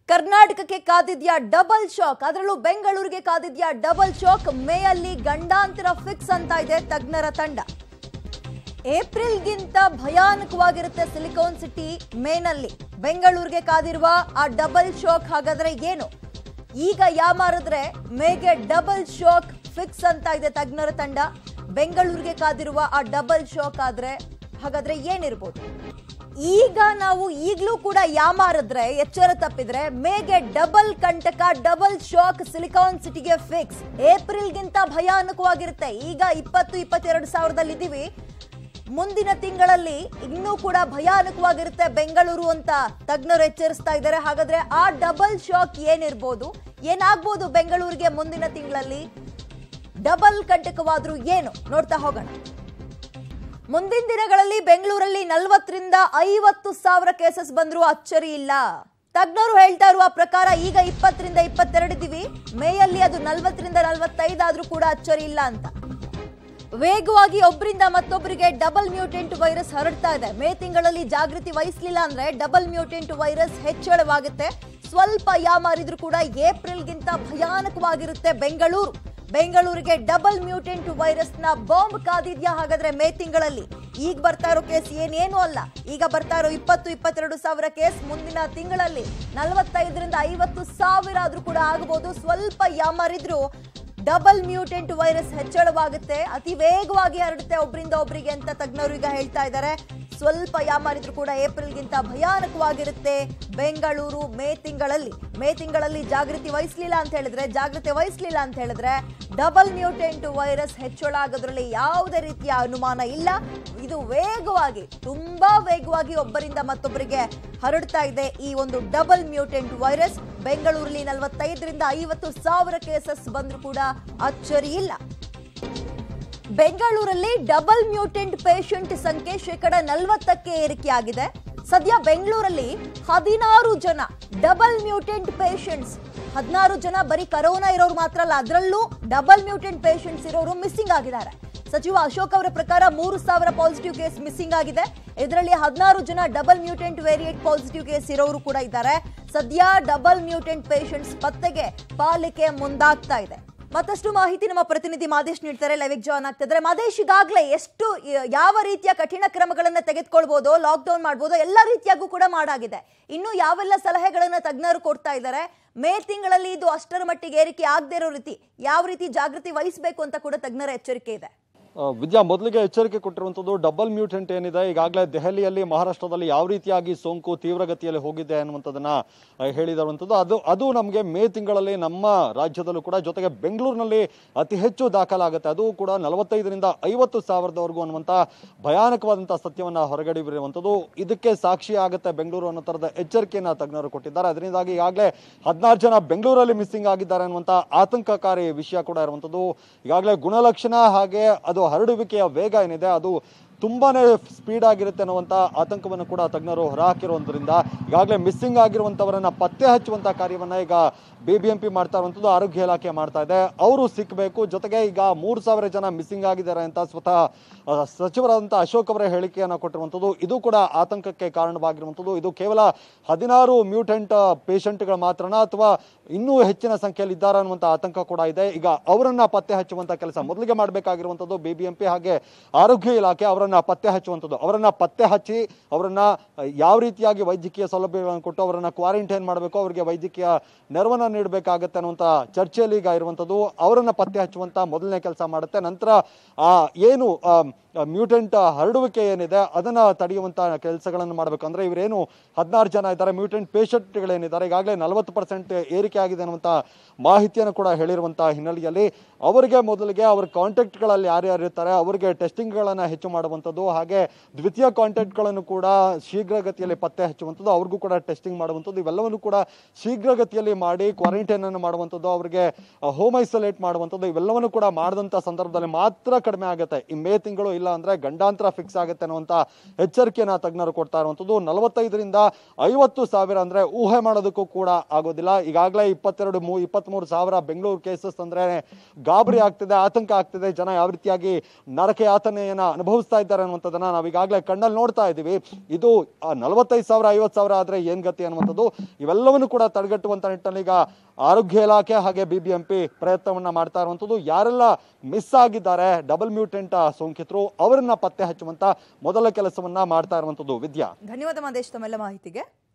ಕರ್ನಾಟಕಕ್ಕೆ ಕಾದಿದ್ಯಾ double shock ಅದರಲ್ಲೂ ಬೆಂಗಳೂರಿಗೆ ಕಾದಿದ್ಯಾ ಡಬಲ್ ಶಾಕ್ ಮೇ ಅಲ್ಲಿ ಗಂಡಾಂತರ ಫಿಕ್ಸ್ ಅಂತ ಇದೆ ತಜ್ಞರ ತಂಡ ಏಪ್ರಿಲ್ಗಿಂತ ಭಯಾನಕವಾಗಿರುತ್ತೆ ಸಿಲಿಕಾನ್ ಸಿಟಿ ಮೇನಲ್ಲಿ ಬೆಂಗಳೂರಿಗೆ ಕಾದಿರುವ ಆ ಡಬಲ್ ಶಾಕ್ ಹಾಗಾದ್ರೆ ಏನು ಈಗ ಯಾಮಾರಿದ್ರೆ ಮೇಗೆ ಡಬಲ್ ಶಾಕ್ ಫಿಕ್ಸ್ ಅಂತ ಇದೆ ತಜ್ಞರ ತಂಡ ಬೆಂಗಳೂರಿಗೆ ಕಾದಿರುವ ಆ ಡಬಲ್ ಶಾಕ್ ಆದ್ರೆ ಹಾಗಾದ್ರೆ ಏನಿರ್ಬೋದು ಈಗ ನಾವು ಈಗಲೂ ಕೂಡ ಯಾಮಾರಿದ್ರೆ ಎಚ್ಚರ ತಪ್ಪಿದ್ರೆ ಮೇಗೆ ಡಬಲ್ ಕಂಟಕ ಡಬಲ್ ಶಾಕ್ ಸಿಲಿಕಾನ್ ಸಿಟಿಗೆ ಫಿಕ್ಸ್ ಏಪ್ರಿಲ್ಗಿಂತ ಭಯಾನಕವಾಗಿರುತ್ತೆ ಈಗ ಇಪ್ಪತ್ತು ಇಪ್ಪತ್ತೆರಡು ಸಾವಿರದಲ್ಲಿ ಇದ್ದೀವಿ ಮುಂದಿನ ತಿಂಗಳಲ್ಲಿ ಇನ್ನೂ ಕೂಡ ಭಯಾನಕವಾಗಿರುತ್ತೆ ಬೆಂಗಳೂರು ಅಂತ ತಜ್ಞರು ಎಚ್ಚರಿಸ್ತಾ ಇದ್ದಾರೆ ಹಾಗಾದ್ರೆ ಆ ಡಬಲ್ ಶಾಕ್ ಏನಿರ್ಬೋದು ಏನಾಗ್ಬೋದು ಬೆಂಗಳೂರಿಗೆ ಮುಂದಿನ ತಿಂಗಳಲ್ಲಿ ಡಬಲ್ ಕಂಟಕವಾದ್ರೂ ಏನು ನೋಡ್ತಾ ಹೋಗೋಣ ಮುಂದಿನ ದಿನಗಳಲ್ಲಿ ಬೆಂಗಳೂರಲ್ಲಿ ನಲವತ್ತರಿಂದ ಐವತ್ತು ಸಾವಿರ ಕೇಸಸ್ ಬಂದರೂ ಅಚ್ಚರಿ ಇಲ್ಲ ತಜ್ಞರು ಹೇಳ್ತಾ ಇರುವ ಪ್ರಕಾರ ಈಗ ಇಪ್ಪತ್ತರಿಂದ ಇಪ್ಪತ್ತೆರಡಿದ್ದೀವಿ ಮೇಯಲ್ಲಿ ಅದು ನಲವತ್ತರಿಂದ ನಲವತ್ತೈದಾದ್ರೂ ಕೂಡ ಅಚ್ಚರಿ ಇಲ್ಲ ಅಂತ ವೇಗವಾಗಿ ಒಬ್ಬರಿಂದ ಮತ್ತೊಬ್ಬರಿಗೆ ಡಬಲ್ ಮ್ಯೂಟೆಂಟ್ ವೈರಸ್ ಹರಡ್ತಾ ಇದೆ ಮೇ ತಿಂಗಳಲ್ಲಿ ಜಾಗೃತಿ ವಹಿಸಲಿಲ್ಲ ಅಂದ್ರೆ ಡಬಲ್ ಮ್ಯೂಟೆಂಟ್ ವೈರಸ್ ಹೆಚ್ಚಳವಾಗುತ್ತೆ ಸ್ವಲ್ಪ ಯಾಮಾರಿದ್ರು ಕೂಡ ಏಪ್ರಿಲ್ಗಿಂತ ಭಯಾನಕವಾಗಿರುತ್ತೆ ಬೆಂಗಳೂರು ಬೆಂಗಳೂರಿಗೆ ಡಬಲ್ ಮ್ಯೂಟೆಂಟ್ ವೈರಸ್ನ ಬಾಂಬ್ ಕಾದಿದ್ಯಾ ಹಾಗಾದ್ರೆ ಮೇ ತಿಂಗಳಲ್ಲಿ ಈಗ ಬರ್ತಾ ಇರೋ ಕೇಸ್ ಏನೇನು ಅಲ್ಲ ಈಗ ಬರ್ತಾ ಇರೋ ಇಪ್ಪತ್ತು ಇಪ್ಪತ್ತೆರಡು ಸಾವಿರ ಕೇಸ್ ಮುಂದಿನ ತಿಂಗಳಲ್ಲಿ ನಲವತ್ತೈದರಿಂದ ಐವತ್ತು ಸಾವಿರ ಆದ್ರೂ ಕೂಡ ಆಗಬಹುದು ಸ್ವಲ್ಪ ಯಾಮಾರಿದ್ರು ಡಬಲ್ ಮ್ಯೂಟೆಂಟ್ ವೈರಸ್ ಹೆಚ್ಚಳವಾಗುತ್ತೆ ಅತಿ ವೇಗವಾಗಿ ಹರಡುತ್ತೆ ಒಬ್ಬರಿಂದ ಒಬ್ಬರಿಗೆ ಅಂತ ತಜ್ಞರು ಈಗ ಹೇಳ್ತಾ ಇದ್ದಾರೆ ಸ್ವಲ್ಪ ಯಾಮಾರಿದ್ರು ಕೂಡ ಏಪ್ರಿಲ್ಗಿಂತ ಭಯಾನಕವಾಗಿರುತ್ತೆ ಬೆಂಗಳೂರು ಮೇ ತಿಂಗಳಲ್ಲಿ ಮೇ ತಿಂಗಳಲ್ಲಿ ಜಾಗೃತಿ ವಹಿಸಲಿಲ್ಲ ಅಂತ ಹೇಳಿದ್ರೆ ಜಾಗೃತಿ ವಹಿಸಲಿಲ್ಲ ಅಂತ ಹೇಳಿದ್ರೆ ಡಬಲ್ ಮ್ಯೂಟೆಂಟ್ ವೈರಸ್ ಹೆಚ್ಚಳ ಆಗೋದ್ರಲ್ಲಿ ಯಾವುದೇ ರೀತಿಯ ಅನುಮಾನ ಇಲ್ಲ ಇದು ವೇಗವಾಗಿ ತುಂಬಾ ವೇಗವಾಗಿ ಒಬ್ಬರಿಂದ ಮತ್ತೊಬ್ಬರಿಗೆ ಹರಡ್ತಾ ಇದೆ ಈ ಒಂದು ಡಬಲ್ ಮ್ಯೂಟೆಂಟ್ ವೈರಸ್ ಬೆಂಗಳೂರಲ್ಲಿ ನಲವತ್ತೈದರಿಂದ ಐವತ್ತು ಸಾವಿರ ಕೇಸಸ್ ಬಂದರೂ ಕೂಡ ಅಚ್ಚರಿ ಇಲ್ಲ ಬೆಂಗಳೂರಲ್ಲಿ ಡಬಲ್ ಮ್ಯೂಟೆಂಟ್ ಪೇಷಂಟ್ ಸಂಖ್ಯೆ ಶೇಕಡ ನಲವತ್ತಕ್ಕೆ ಏರಿಕೆಯಾಗಿದೆ ಸದ್ಯ ಬೆಂಗಳೂರಲ್ಲಿ ಹದಿನಾರು ಜನ ಡಬಲ್ ಮ್ಯೂಟೆಂಟ್ ಪೇಷಂಟ್ಸ್ ಹದಿನಾರು ಜನ ಬರೀ ಕರೋನಾ ಇರೋರು ಮಾತ್ರ ಅಲ್ಲ ಅದರಲ್ಲೂ ಡಬಲ್ ಮ್ಯೂಟೆಂಟ್ ಪೇಷಂಟ್ಸ್ ಇರೋರು ಮಿಸ್ಸಿಂಗ್ ಆಗಿದ್ದಾರೆ ಸಚಿವ ಅಶೋಕ್ ಅವರ ಪ್ರಕಾರ ಮೂರು ಸಾವಿರ ಪಾಸಿಟಿವ್ ಕೇಸ್ ಮಿಸ್ಸಿಂಗ್ ಆಗಿದೆ ಇದರಲ್ಲಿ ಹದಿನಾರು ಜನ double mutant variant positive case ಇರೋರು ಕೂಡ ಇದ್ದಾರೆ ಸದ್ಯ ಡಬಲ್ ಮ್ಯೂಟೆಂಟ್ ಪೇಷಂಟ್ಸ್ ಪತ್ತೆಗೆ ಪಾಲಿಕೆ ಮುಂದಾಗ್ತಾ ಇದೆ ಮತ್ತಷ್ಟು ಮಾಹಿತಿ ನಮ್ಮ ಪ್ರತಿನಿಧಿ ಮಾದೇಶ್ ನೀಡ್ತಾರೆ ಲೈವಿಗೆ ಜಾಯ್ನ್ ಆಗ್ತಿದ್ರೆ ಮಾದೇಶ್ ಈಗಾಗಲೇ ಎಷ್ಟು ಯ- ಯಾವ ರೀತಿಯ ಕಠಿಣ ಕ್ರಮಗಳನ್ನ ತೆಗೆದುಕೊಳ್ಬೋದು ಲಾಕ್ಡೌನ್ ಮಾಡ್ಬೋದು ಎಲ್ಲ ರೀತಿಯಾಗೂ ಕೂಡ ಮಾಡಾಗಿದೆ ಇನ್ನು ಯಾವೆಲ್ಲ ಸಲಹೆಗಳನ್ನ ತಜ್ಞರು ಕೊಡ್ತಾ ಇದ್ದಾರೆ ಮೇ ತಿಂಗಳಲ್ಲಿ ಇದು ಅಷ್ಟರ ಮಟ್ಟಿಗೆ ಏರಿಕೆ ಆಗದೆ ಇರೋ ರೀತಿ ಯಾವ ರೀತಿ ಜಾಗೃತಿ ವಹಿಸಬೇಕು ಅಂತ ಕೂಡ ತಜ್ಞರ ಎಚ್ಚರಿಕೆ ಇದೆ ಆ, ವಿದ್ಯಾ ಮೊದಲಿಗೆ ಎಚ್ಚರಿಕೆ ಕೊಟ್ಟಿರುವಂಥದ್ದು ಡಬಲ್ ಮ್ಯೂಟೆಂಟ್ ಏನಿದೆ ಈಗಾಗಲೇ ದೆಹಲಿಯಲ್ಲಿ ಮಹಾರಾಷ್ಟ್ರದಲ್ಲಿ ಯಾವ ರೀತಿಯಾಗಿ ಸೋಂಕು ತೀವ್ರಗತಿಯಲ್ಲಿ ಹೋಗಿದೆ ಅನ್ನುವಂಥದ್ದನ್ನ ಆ, ಹೇಳಿರುವಂಥದ್ದು ಅದು ಅದು ನಮಗೆ ಮೇ ತಿಂಗಳಲ್ಲಿ ನಮ್ಮ ರಾಜ್ಯದಲ್ಲೂ ಕೂಡ ಜೊತೆಗೆ ಬೆಂಗಳೂರಿನಲ್ಲಿ ಅತಿ ಹೆಚ್ಚು ದಾಖಲಾಗುತ್ತೆ ಅದು ಕೂಡ ನಲವತ್ತೈದರಿಂದ ಐವತ್ತು ಸಾವಿರದವರೆಗೂ ಅನ್ನುವಂಥ ಭಯಾನಕವಾದಂಥ ಸತ್ಯವನ್ನ ಹೊರಗಡೆ ಬಿರುವಂಥದ್ದು ಇದಕ್ಕೆ ಸಾಕ್ಷಿ ಆಗುತ್ತೆ ಬೆಂಗಳೂರು ಅನ್ನೋ ಥರದ ಎಚ್ಚರಿಕೆಯನ್ನ ತಜ್ಞರು ಕೊಟ್ಟಿದ್ದಾರೆ ಅದರಿಂದಾಗಿ ಈಗಾಗಲೇ ಹದಿನಾರು ಜನ ಬೆಂಗಳೂರಲ್ಲಿ ಮಿಸ್ಸಿಂಗ್ ಆಗಿದ್ದಾರೆ ಅನ್ನುವಂಥ ಆತಂಕಕಾರಿ ವಿಷಯ ಕೂಡ ಇರುವಂಥದ್ದು ಈಗಾಗಲೇ ಗುಣಲಕ್ಷಣ ಹಾಗೆ ಅದು ಹರಡುವಿಕೆಯ ವೇಗ ಏನಿದೆ ಅದು ತುಂಬಾನೇ ಸ್ಪೀಡ್ ಆಗಿರುತ್ತೆ ಅನ್ನುವಂಥ ಆತಂಕವನ್ನು ಕೂಡ ತಜ್ಞರು ಹೊರಹಾಕಿರುವುದರಿಂದ ಈಗಾಗಲೇ ಮಿಸ್ಸಿಂಗ್ ಆಗಿರುವಂಥವರನ್ನ ಪತ್ತೆ ಹಚ್ಚುವಂಥ ಕಾರ್ಯವನ್ನ ಈಗ ಬಿ ಬಿ ಎಂ ಪಿ ಮಾಡ್ತಾ ಇರುವಂಥದ್ದು ಆರೋಗ್ಯ ಇಲಾಖೆ ಮಾಡ್ತಾ ಇದೆ ಅವರು ಸಿಕ್ಕಬೇಕು ಜೊತೆಗೆ ಈಗ ಮೂರು ಸಾವಿರ ಜನ ಮಿಸ್ಸಿಂಗ್ ಆಗಿದ್ದಾರೆ ಅಂತ ಸ್ವತಃ ಆ, ಸಚಿವರಾದಂಥ ಅಶೋಕ್ ಅವರ ಹೇಳಿಕೆಯನ್ನು ಕೊಟ್ಟಿರುವಂಥದ್ದು ಇದು ಕೂಡ ಆತಂಕಕ್ಕೆ ಕಾರಣವಾಗಿರುವಂಥದ್ದು ಇದು ಕೇವಲ ಹದಿನಾರು ಮ್ಯೂಟೆಂಟ್ ಪೇಷಂಟ್ಗಳು ಮಾತ್ರನ ಅಥವಾ ಇನ್ನೂ ಹೆಚ್ಚಿನ ಸಂಖ್ಯೆಯಲ್ಲಿ ಇದ್ದಾರೆ ಅನ್ನುವಂಥ ಆತಂಕ ಕೂಡ ಇದೆ ಈಗ ಅವರನ್ನ ಪತ್ತೆ ಹಚ್ಚುವಂಥ ಕೆಲಸ ಮೊದಲಿಗೆ ಮಾಡಬೇಕಾಗಿರುವಂಥದ್ದು ಬಿ ಬಿ ಎಂ ಪಿ ಹಾಗೆ ಆರೋಗ್ಯ ಇಲಾಖೆ ಅವರನ್ನ ಪತ್ತೆ ಹಚ್ಚುವಂಥದ್ದು ಅವರನ್ನ ಪತ್ತೆ ಹಚ್ಚಿ ಅವರನ್ನ ಯಾವ ರೀತಿಯಾಗಿ ವೈದ್ಯಕೀಯ ಸೌಲಭ್ಯಗಳನ್ನು ಕೊಟ್ಟು ಅವರನ್ನ ಕ್ವಾರಂಟೈನ್ ಮಾಡಬೇಕು ಅವರಿಗೆ ವೈದ್ಯಕೀಯ ನೆರವನ್ನ ನೀಡಬೇಕಾಗತ್ತೆ ಅನ್ನುವಂಥ ಚರ್ಚೆಯಲ್ಲಿ ಈಗ ಇರುವಂಥದ್ದು ಅವರನ್ನ ಪತ್ತೆ ಹಚ್ಚುವಂತ ಮೊದಲನೇ ಕೆಲಸ ಮಾಡುತ್ತೆ ನಂತರ ಆ ಏನು ಮ್ಯೂಟೆಂಟ್ ಹರಡುವಿಕೆ ಏನಿದೆ ಅದನ್ನ ತಡೆಯುವಂತ ಕೆಲಸಗಳನ್ನು ಮಾಡಬೇಕು ಅಂದ್ರೆ ಇವರೇನು ಹದಿನಾರು ಜನ ಇದ್ದಾರೆ ಮ್ಯೂಟೆಂಟ್ ಪೇಷಂಟ್ಗಳೇನಿದ್ದಾರೆ ಈಗಾಗಲೇ ನಲವತ್ತು ಪರ್ಸೆಂಟ್ ಏರಿಕೆ ಆಗಿದೆ ಅನ್ನುವಂಥ ಮಾಹಿತಿಯನ್ನು ಕೂಡ ಹೇಳಿರುವಂತಹ ಹಿನ್ನೆಲೆಯಲ್ಲಿ ಅವರಿಗೆ ಮೊದಲಿಗೆ ಅವರ ಕಾಂಟ್ಯಾಕ್ಟ್ಗಳಲ್ಲಿ ಯಾರ್ಯಾರು ಇರ್ತಾರೆ ಅವರಿಗೆ ಟೆಸ್ಟಿಂಗ್ಗಳನ್ನು ಹೆಚ್ಚು ಮಾಡುವಂಥದ್ದು ಹಾಗೆ ದ್ವಿತೀಯ ಕಾಂಟ್ಯಾಕ್ಟ್ಗಳನ್ನು ಕೂಡ ಶೀಘ್ರಗತಿಯಲ್ಲಿ ಪತ್ತೆ ಹಚ್ಚುವಂಥದ್ದು ಅವ್ರಿಗೂ ಕೂಡ ಟೆಸ್ಟಿಂಗ್ ಮಾಡುವಂಥದ್ದು ಇವೆಲ್ಲವನ್ನು ಕೂಡ ಶೀಘ್ರಗತಿಯಲ್ಲಿ ಮಾಡಿ ಕ್ವಾರಂಟೈನ್ ಅನ್ನು ಮಾಡುವಂಥದ್ದು ಅವರಿಗೆ ಹೋಮ್ ಐಸೋಲೇಟ್ ಮಾಡುವಂಥದ್ದು ಇವೆಲ್ಲವನ್ನು ಕೂಡ ಮಾಡಿದಂಥ ಸಂದರ್ಭದಲ್ಲಿ ಮಾತ್ರ ಕಡಿಮೆ ಆಗುತ್ತೆ ಈ ಮೇ ತಿಂಗಳು ಇಲ್ಲ ಅಂದ್ರೆ ಗಂಡಾಂತರ ಫಿಕ್ಸ್ ಆಗುತ್ತೆ ಅನ್ನುವಂಥ ಎಚ್ಚರಿಕೆಯನ್ನ ತಜ್ಞರು ಕೊಡ್ತಾ ಇರುವಂಥದ್ದು ನಲವತ್ತೈದರಿಂದ ಐವತ್ತು ಸಾವಿರ ಅಂದ್ರೆ ಊಹೆ ಮಾಡೋದಕ್ಕೂ ಕೂಡ ಆಗೋದಿಲ್ಲ ಈಗಾಗಲೇ ಇಪ್ಪತ್ತೆರಡು ಮೂ ಇಪ್ಪತ್ಮೂರು ಸಾವಿರ ಬೆಂಗಳೂರು ಕೇಸಸ್ ಅಂದ್ರೆ ಗಾಬರಿ ಆಗ್ತಿದೆ ಆತಂಕ ಆಗ್ತಿದೆ ಜನ ಯಾವ ರೀತಿಯಾಗಿ ನರಕ ಯಾತನೆಯನ್ನ ಅನುಭವಿಸ್ತಾ ಇದ್ದಾರೆ ಇದ್ದಾರೆ ಅನ್ನುವಂಥದ್ದನ್ನ ನಾವು ಈಗಾಗಲೇ ಕಣ್ಣಲ್ಲಿ ನೋಡ್ತಾ ಇದ್ದೀವಿ ಇದು ನಲವತ್ತೈದು ಸಾವಿರ ಐವತ್ತು ಸಾವಿರ ಆದ್ರೆ ಏನ್ ಗತಿ ಅನ್ನುವಂಥದ್ದು ಇವೆಲ್ಲವನ್ನು ಕೂಡ ತಡೆಗಟ್ಟುವಂತ ನಿಟ್ಟಿನಲ್ಲಿ ಈಗ ಆರೋಗ್ಯ ಇಲಾಖೆ ಹಾಗೆ ಬಿಬಿಎಂಪಿ ಪ್ರಯತ್ನವನ್ನ ಮಾಡ್ತಾ ಇರುವಂಥದ್ದು ಯಾರೆಲ್ಲ ಮಿಸ್ ಆಗಿದ್ದಾರೆ ಡಬಲ್ ಮ್ಯೂಟೆಂಟ್ ಸೋಂಕಿತರು ಅವರನ್ನ ಪತ್ತೆ ಹಚ್ಚುವಂತ ಮೊದಲ ಕೆಲಸವನ್ನ ಮಾಡ್ತಾ ಇರುವಂಥದ್ದು ವಿದ್ಯಾ ಧನ್ಯವಾದ ಮಾದೇಶ್ ತಮ್ಮೆಲ್ಲ ಮಾಹಿತಿಗೆ